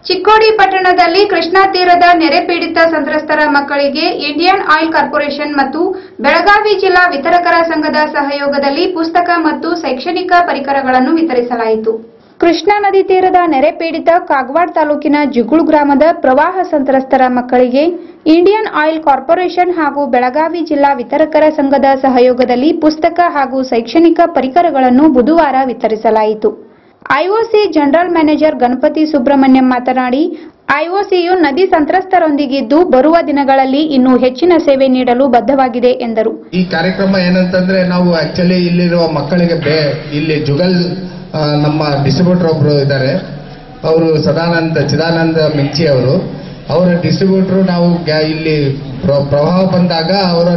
ಚಿಕ್ಕೋಡಿ ಪಟ್ಟಣದಲ್ಲಿ ಕೃಷ್ಣಾ ತೀರದ ನೆರೆ ಪೀಡಿತ ಸಂತ್ರಸ್ತರ ಮಕ್ಕಳಿಗೆ ಇಂಡಿಯನ್ ಆಯಿಲ್ ಕಾರ್ಪೊರೇಷನ್ ಮತ್ತು ಬೆಳಗಾವಿ ಜಿಲ್ಲಾ ವಿತರಕರ ಸಂಘದ ಸಹಯೋಗದಲ್ಲಿ ಪುಸ್ತಕ ಮತ್ತು ಶೈಕ್ಷಣಿಕ ಪರಿಕರಗಳನ್ನು ವಿತರಿಸಲಾಯಿತು ಕೃಷ್ಣಾ ನದಿ ತೀರದ ನೆರೆ ಪೀಡಿತ ಕಾಗವಾಡ ತಾಲೂಕಿನ ಜಿಗುಳು ಗ್ರಾಮದ ಪ್ರವಾಹ ಸಂತ್ರಸ್ತರ ಮಕ್ಕಳಿಗೆ ಇಂಡಿಯನ್ ಆಯಿಲ್ ಕಾರ್ಪೊರೇಷನ್ ಹಾಗೂ ಬೆಳಗಾವಿ ಜಿಲ್ಲಾ ವಿತರಕರ ಸಂಘದ ಸಹಯೋಗದಲ್ಲಿ ಪುಸ್ತಕ ಹಾಗೂ ಶೈಕ್ಷಣಿಕ ಪರಿಕರಗಳನ್ನು ಬುಧವಾರ ವಿತರಿಸಲಾಯಿತು IOC general manager Ganapathi Subrahmanyam ಮಾತನಾಡಿ ಐಒಸಿಯು ನದಿ ಸಂತ್ರಸ್ತರೊಂದಿಗಿದ್ದು ಬರುವ ದಿನಗಳಲ್ಲಿ ಇನ್ನೂ ಹೆಚ್ಚಿನ ಸೇವೆ ನೀಡಲು ಬದ್ಧವಾಗಿದೆ ಎಂದರು ಈ ಕಾರ್ಯಕ್ರಮ ಏನಂತಂದ್ರೆ ನಾವು ಆಕ್ಚುಲಿ ಇಲ್ಲಿರುವ ಮಕ್ಕಳಿಗೆ ಬೇ ಇಲ್ಲಿ ಜುಗಲ್ ಆ, ನಮ್ಮ ಡಿಸ್ಟ್ರಿಬ್ಯೂಟರ್ ಒಬ್ರು ಇದ್ದಾರೆ ಅವರು ಸದಾನಂದ ಚಿದಾನಂದ ಮಿಂಚಿ ಅವರು ಅವರ ಡಿಸ್ಟ್ರಿಬ್ಯೂಟರ್ ನಾವು ಗ್ಯಾ- ಇಲ್ಲಿ ಪ್ರ- ಪ್ರವಾಹ ಬಂದಾಗ ಅವರ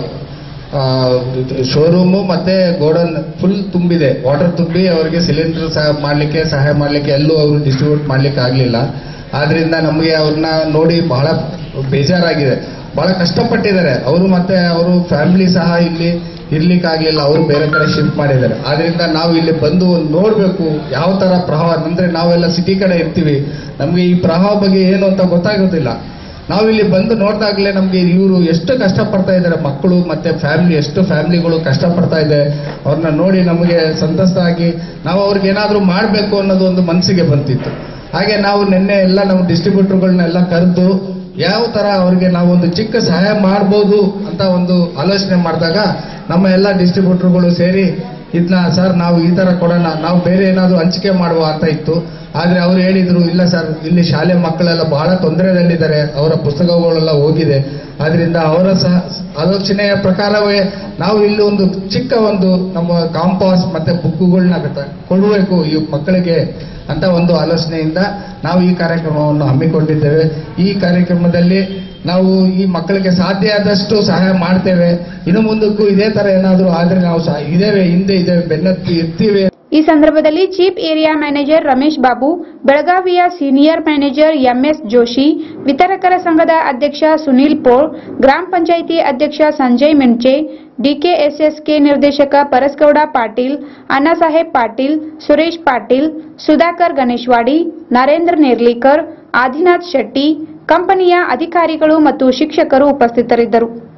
ಶೋರೂಮು ಮತ್ತೆ ಗೋಡನ್ ಫುಲ್ ತುಂಬಿದೆ ವಾಟರ್ ತುಂಬಿ ಅವರಿಗೆ ಸಿಲಿಂಡರ್ ಸಹ ಮಾಡಲಿಕ್ಕೆ ಸಹಾಯ ಮಾಡಲಿಕ್ಕೆ ಎಲ್ಲೂ ಅವರು ಡಿಸ್ಟ್ರಿಬ್ಯೂಟ್ ಮಾಡ್ಲಿಕ್ಕೆ ಆಗಲಿಲ್ಲ ಆದ್ರಿಂದ ನಮಗೆ ಅವ್ರನ್ನ ನೋಡಿ ಬಹಳ ಬೇಜಾರಾಗಿದೆ ಬಹಳ ಕಷ್ಟಪಟ್ಟಿದ್ದಾರೆ ಅವರು ಮತ್ತೆ ಅವರು ಫ್ಯಾಮಿಲಿ ಸಹ ಇಲ್ಲಿ ಇರ್ಲಿಕ್ಕಾಗ್ಲಿಲ್ಲ ಅವರು ಬೇರೆ ಕಡೆ ಶಿಫ್ಟ್ ಮಾಡಿದ್ದಾರೆ ಆದ್ರಿಂದ ನಾವು ಇಲ್ಲಿ ಬಂದು ಒಂದ್ ನೋಡ್ಬೇಕು ಯಾವ ತರ ಪ್ರವಾಹ ಅಂದ್ರೆ ನಾವೆಲ್ಲ ಸಿಟಿ ಕಡೆ ಇರ್ತೀವಿ ನಮ್ಗೆ ಈ ಪ್ರವಾಹ ಬಗ್ಗೆ ಏನು ಅಂತ ಗೊತ್ತಾಗೋದಿಲ್ಲ ನಾವು ಇಲ್ಲಿ ಬಂದು ನೋಡಿದಾಗಲೇ ನಮ್ಗೆ ಇವರು ಎಷ್ಟು ಕಷ್ಟಪಡ್ತಾ ಇದ್ದಾರೆ ಮಕ್ಕಳು ಮತ್ತೆ ಫ್ಯಾಮಿಲಿ ಎಷ್ಟು ಫ್ಯಾಮಿಲಿಗಳು ಕಷ್ಟಪಡ್ತಾ ಇದೆ ಅವ್ರನ್ನ ನೋಡಿ ನಮಗೆ ಸಂತಸ ಆಗಿ ನಾವು ಅವ್ರಿಗೆ ಏನಾದರೂ ಮಾಡಬೇಕು ಅನ್ನೋದು ಒಂದು ಮನಸ್ಸಿಗೆ ಬಂತಿತ್ತು ಹಾಗೆ ನಾವು ನಿನ್ನೆ ಎಲ್ಲ ನಾವು ಡಿಸ್ಟ್ರಿಬ್ಯೂಟರ್ಗಳನ್ನೆಲ್ಲ ಕರೆದು ಯಾವ ತರ ಅವ್ರಿಗೆ ನಾವು ಒಂದು ಚಿಕ್ಕ ಸಹಾಯ ಮಾಡ್ಬೋದು ಅಂತ ಒಂದು ಆಲೋಚನೆ ಮಾಡಿದಾಗ ನಮ್ಮ ಎಲ್ಲ ಡಿಸ್ಟ್ರಿಬ್ಯೂಟರ್ಗಳು ಸೇರಿ ಇದನ್ನ ಸರ್ ನಾವು ಈ ತರ ಕೊಡೋಣ ನಾವು ಬೇರೆ ಏನಾದ್ರು ಹಂಚಿಕೆ ಮಾಡುವ ಅಂತ ಇತ್ತು ಆದ್ರೆ ಅವ್ರು ಹೇಳಿದ್ರು ಇಲ್ಲ ಸರ್ ಇಲ್ಲಿ ಶಾಲೆ ಮಕ್ಕಳೆಲ್ಲ ಬಹಳ ತೊಂದರೆಯಲ್ಲಿದ್ದಾರೆ ಅವರ ಪುಸ್ತಕಗಳೆಲ್ಲ ಹೋಗಿದೆ ಆದ್ರಿಂದ ಅವರ ಸಹ ಆಲೋಚನೆಯ ಪ್ರಕಾರವೇ ನಾವು ಇಲ್ಲಿ ಒಂದು ಚಿಕ್ಕ ಒಂದು ನಮ್ಮ ಕಾಂಪಾಸ್ ಮತ್ತೆ ಬುಕ್ಕುಗಳನ್ನ ಕೊಡಬೇಕು ಈ ಮಕ್ಕಳಿಗೆ ಅಂತ ಒಂದು ಆಲೋಚನೆಯಿಂದ ನಾವು ಈ ಕಾರ್ಯಕ್ರಮವನ್ನು ಹಮ್ಮಿಕೊಂಡಿದ್ದೇವೆ ಈ ಕಾರ್ಯಕ್ರಮದಲ್ಲಿ ನಾವು ಈ ಮಕ್ಕಳಿಗೆ ಸಾಧ್ಯ ಆದಷ್ಟು ಸಹಾಯ ಮಾಡ್ತೇವೆ ಇನ್ನು ಮುಂದಕ್ಕೂ ಇದೇ ತರ ಏನಾದರೂ ಆದ್ರೆ ನಾವು ಸಹ ಇದೇವೆ ಹಿಂದೆ ಇದ್ದೇವೆ ಬೆನ್ನತ್ತಿ ಇರ್ತೀವಿ ಈ ಸಂದರ್ಭದಲ್ಲಿ chief area manager Ramesh Babu ಬೆಳಗಾವಿಯ ಸೀನಿಯರ್ ಮ್ಯಾನೇಜರ್ ಎಂಎಸ್ ಜೋಶಿ ವಿತರಕರ ಸಂಘದ ಅಧ್ಯಕ್ಷ ಸುನೀಲ್ ಪೋಳ್ ಗ್ರಾಮ ಪಂಚಾಯಿತಿ ಅಧ್ಯಕ್ಷ ಸಂಜಯ್ ಮಿಂಚೆ ಡಿಕೆಎಸ್ಎಸ್ಕೆ ನಿರ್ದೇಶಕ ಪರಸ್ಗೌಡ ಪಾಟೀಲ್ ಅಣ್ಣಾಸಾಹೇಬ್ ಪಾಟೀಲ್ ಸುರೇಶ್ ಪಾಟೀಲ್ ಸುಧಾಕರ್ ಗಣೇಶ್ವಾಡಿ ನರೇಂದ್ರ ನೇರ್ಲಿಕರ್ ಆದಿನಾಥ್ ಶೆಟ್ಟಿ ಕಂಪನಿಯ ಅಧಿಕಾರಿಗಳು ಮತ್ತು ಶಿಕ್ಷಕರು ಉಪಸ್ಥಿತರಿದ್ದರು